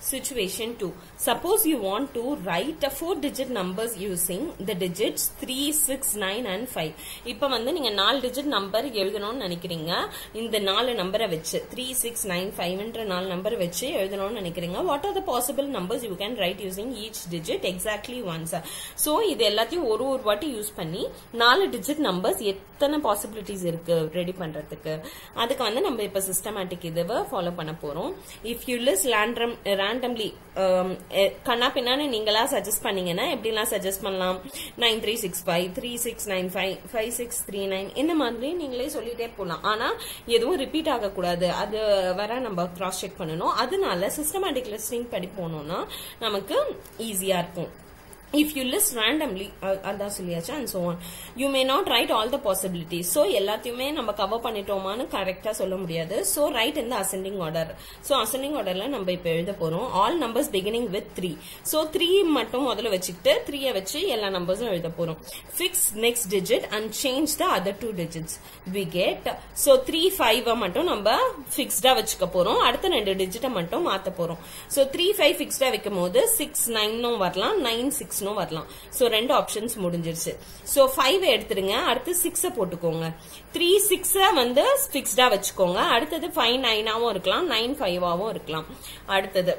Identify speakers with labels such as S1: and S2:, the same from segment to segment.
S1: Situation 2. Suppose you want to write a four digit numbers using the digits 3, 6, 9 and 5. இப்ப வந்து நீங்க நாலு digit number எழுதணும்னு நினைக்கிறீங்க இந்த நாலு நம்பரை வச்சு த்ரீ சிக்ஸ் நைன் ஃபைவ்ன்ற நாலு நம்பர் வச்சு எழுதணும்னு நினைக்கிறீங்க what are the possible numbers you can write using each digit exactly once so இது எல்லாத்தையும் ஒரு ஒரு வாட்டி யூஸ் பண்ணி நாலு டிஜிட் நம்பர்ஸ் எத்தனை பாசிபிலிட்டிஸ் இருக்கு ரெடி பண்றதுக்கு அதுக்கு வந்து நம்ம இப்ப சிஸ்டமேட்டிக் இதுவை ஃபாலோ பண்ண போறோம் if you list random randomly கண்ணா பின்னான்னு நீங்களா சஜஸ்ட் பண்ணீங்கன்னா எப்படிலாம் சஜஸ்ட் பண்ணலாம் nine three six five three six nine five five six three nine இந்த மாதிரி நீங்களே சொல்லிட்டே போகலாம் ஆனா எதுவும் ரிப்பீட் ஆகக்கூடாது அது வர நம்ம கிராஸ் செக் பண்ணணும் அதனால சிஸ்டமேட்டிக் லிஸ்டிங் படி போனோம்னா நமக்கு ஈஸியா இருக்கும் இஃப் யூ லிஸ்ட் ரேண்டம்லி அதான் சொல்லியாச்சு and so on you may not write all the possibilities so எல்லாத்தையுமே நம்ம கவர் பண்ணிட்டோமான்னு கரெக்டாக சொல்ல முடியாது ஸோ ரைட் இந்த அசெண்டிங் ஆர்டர் ஸோ அசெண்டிங் ஆர்டர்ல நம்ம இப்போ எழுத போறோம் all numbers beginning with three so three மட்டும் முதல்ல வச்சுக்கிட்டு த்ரீயை வச்சு எல்லா நம்பர்ஸும் எழுத போறோம் fix next digit and change the other two digits we get so three five மட்டும் நம்ம ஃபிக்ஸ்டா வச்சுக்க போறோம் அடுத்த ரெண்டு டிஜிட்டை மட்டும் மாத்த போறோம் ஸோ த்ரீ ஃபைவ் ஃபிக்ஸ்டா வைக்கும் போது சிக்ஸ் நைனும் வரலாம் நைன் சிக்ஸ் சிக்ஸ்னும் வரலாம் ஸோ ரெண்டு ஆப்ஷன்ஸ் முடிஞ்சிருச்சு ஸோ ஃபைவ் எடுத்துருங்க அடுத்து சிக்ஸை போட்டுக்கோங்க த்ரீ சிக்ஸை வந்து ஃபிக்ஸ்டா வச்சுக்கோங்க அடுத்தது ஃபைவ் நைனாவும் இருக்கலாம் நைன் ஃபைவாவும் இருக்கலாம் அடுத்தது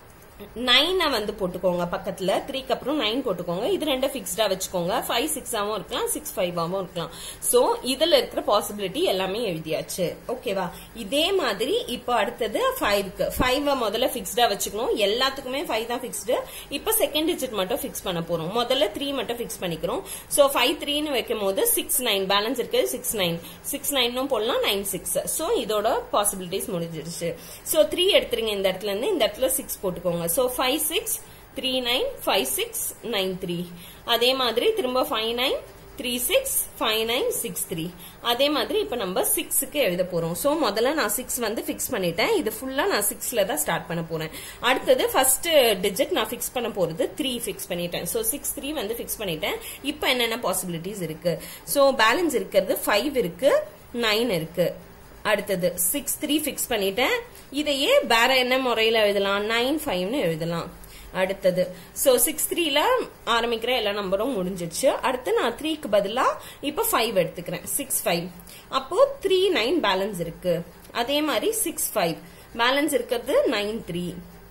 S1: நைனை வந்து போட்டுக்கோங்க பக்கத்துல த்ரீக்கு அப்புறம் நைன் போட்டுக்கோங்க இது ரெண்டு ஃபிக்ஸ்டா வச்சுக்கோங்க ஃபைவ் சிக்ஸாவும் இருக்கலாம் சிக்ஸ் ஃபைவாவும் இருக்கலாம் சோ இதுல இருக்கிற பாசிபிலிட்டி எல்லாமே எழுதியாச்சு ஓகேவா இதே மாதிரி இப்போ அடுத்தது ஃபைவ்க்கு ஃபைவ் முதல்ல ஃபிக்ஸ்டா வச்சுக்கணும் எல்லாத்துக்குமே ஃபைவ் தான் ஃபிக்ஸ்டு இப்போ செகண்ட் டிஜிட் மட்டும் ஃபிக்ஸ் பண்ண போறோம் முதல்ல த்ரீ மட்டும் ஃபிக்ஸ் பண்ணிக்கிறோம் சோ ஃபைவ் த்ரீன்னு வைக்கும் போது சிக்ஸ் நைன் பேலன்ஸ் இருக்கு சிக்ஸ் நைன் சிக்ஸ் நைனும் போடலாம் நைன் சிக்ஸ் சோ இதோட பாசிபிலிட்டிஸ் முடிஞ்சிருச்சு சோ த்ரீ எடுத்துருங்க இந்த இடத்துல இருந்து இந்த இடத்துல சிக்ஸ் போட்டுக்கோங்க so five six three nine five six nine three அதே மாதிரி திரும்ப five nine three six five nine six three அதே மாதிரி இப்போ நம்ம சிக்ஸுக்கு எழுத போறோம் ஸோ முதல்ல நான் சிக்ஸ் வந்து ஃபிக்ஸ் பண்ணிட்டேன் இது ஃபுல்லா நான் சிக்ஸ்ல தான் ஸ்டார்ட் பண்ண போறேன் அடுத்தது ஃபர்ஸ்ட் டிஜிட் நான் ஃபிக்ஸ் பண்ண போறது த்ரீ ஃபிக்ஸ் பண்ணிட்டேன் ஸோ சிக்ஸ் த்ரீ வந்து ஃபிக்ஸ் பண்ணிட்டேன் இப்போ என்னென்ன பாசிபிலிட்டிஸ் இருக்கு ஸோ பேலன்ஸ் இருக்கிறது ஃபைவ் இருக்கு நைன் இருக்கு அடுத்தது சிக்ஸ் த்ரீ ஃபிக்ஸ் பண்ணிட்டேன் இதையே வேற என்ன முறையில எழுதலாம் நைன் ஃபைவ்னு எழுதலாம் அடுத்தது சோ சிக்ஸ் த்ரீல ஆரம்பிக்கிற எல்லா நம்பரும் முடிஞ்சிடுச்சு அடுத்து நான் த்ரீக்கு பதிலா இப்ப ஃபைவ் எடுத்துக்கிறேன் சிக்ஸ் ஃபைவ் அப்போ த்ரீ நைன் பேலன்ஸ் இருக்கு அதே மாதிரி சிக்ஸ் ஃபைவ் பேலன்ஸ் இருக்கிறது நைன் த்ரீ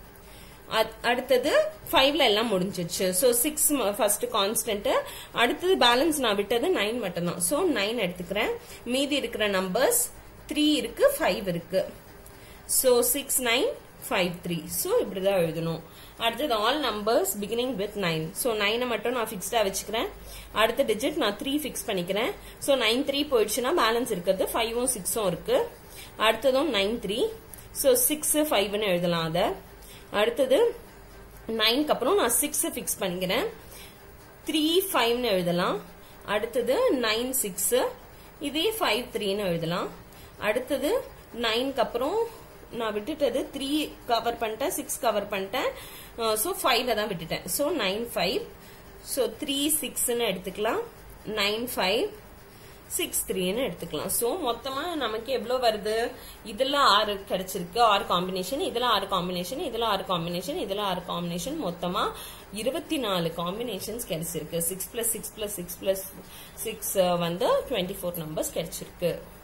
S1: அடுத்தது ஃபைவ்ல எல்லாம் முடிஞ்சிச்சு ஸோ சிக்ஸ் ஃபர்ஸ்ட் கான்ஸ்டன்ட் அடுத்தது பேலன்ஸ் நான் விட்டது நைன் மட்டும் தான் ஸோ நைன் எடுத்துக்கிறேன் மீதி இருக்கிற நம்பர்ஸ் த்ரீ இருக்கு ஃபைவ் இருக்கு so six nine five three so இப்படிதான் எழுதணும் அடுத்தது all numbers beginning with nine so நைனை மட்டும் நான் ஃபிக்ஸ்டா வச்சுக்கிறேன் அடுத்த டிஜிட் நான் த்ரீ ஃபிக்ஸ் பண்ணிக்கிறேன் ஸோ நைன் த்ரீ போயிடுச்சுன்னா பேலன்ஸ் இருக்கிறது ஃபைவும் சிக்ஸும் இருக்கு அடுத்ததும் நைன் த்ரீ ஸோ சிக்ஸ் ஃபைவ்னு எழுதலாம் அதை அடுத்தது நைன்க்கு அப்புறம் நான் சிக்ஸ் ஃபிக்ஸ் பண்ணிக்கிறேன் த்ரீ ஃபைவ்னு எழுதலாம் அடுத்தது நைன் சிக்ஸ் இதே ஃபைவ் த்ரீன்னு எழுதலாம் அடுத்தது நைன்க்கு அப்புறம் நான் விட்டுட்டது த்ரீ கவர் பண்ணிட்டேன் சிக்ஸ் கவர் பண்ணிட்டேன் ஸோ ஃபைவ்ல தான் விட்டுட்டேன் so nine five so three சிக்ஸ்ன்னு எடுத்துக்கலாம் நைன் ஃபைவ் சிக்ஸ் த்ரீன்னு எடுத்துக்கலாம் ஸோ மொத்தமா நமக்கு எவ்வளோ வருது இதுல ஆறு கிடைச்சிருக்கு ஆறு காம்பினேஷன் இதுல ஆறு காம்பினேஷன் இதுல ஆறு காம்பினேஷன் இதுல ஆறு காம்பினேஷன் மொத்தமா இருபத்தி நாலு காம்பினேஷன்ஸ் கிடைச்சிருக்கு six plus six plus six plus six வந்து டுவெண்ட்டி ஃபோர் நம்பர்ஸ் கிடைச்சிருக்கு